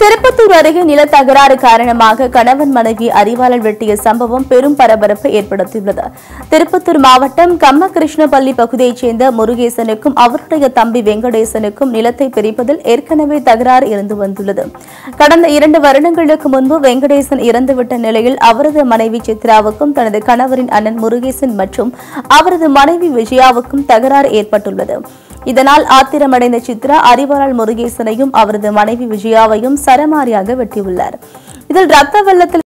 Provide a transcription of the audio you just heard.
திருப்பத்தூர் அருகே நில தகராறு காரணமாக கணவன் மனைவி அறிவாளர் வெட்டிய சம்பவம் பெரும் பரபரப்பை ஏற்படுத்தியுள்ளது திருப்பத்தூர் மாவட்டம் கம்மகிருஷ்ணபள்ளி பகுதியைச் சேர்ந்த முருகேசனுக்கும் அவருடைய தம்பி வெங்கடேசனுக்கும் நிலத்தை பிரிப்பதில் ஏற்கனவே தகராறு இருந்து வந்துள்ளது கடந்த இரண்டு வருடங்களுக்கு முன்பு வெங்கடேசன் இறந்துவிட்ட நிலையில் அவரது மனைவி சித்ராவுக்கும் தனது கணவரின் அண்ணன் முருகேசன் மற்றும் அவரது மனைவி விஜயாவுக்கும் தகராறு ஏற்பட்டுள்ளது இதனால் ஆத்திரமடைந்த சித்ரா அறிவாளர் முருகேசனையும் அவரது மனைவி விஜயாவையும் சரமாரியாக வெட்டியுள்ளார் இதில் ரத்த வெள்ளத்தில்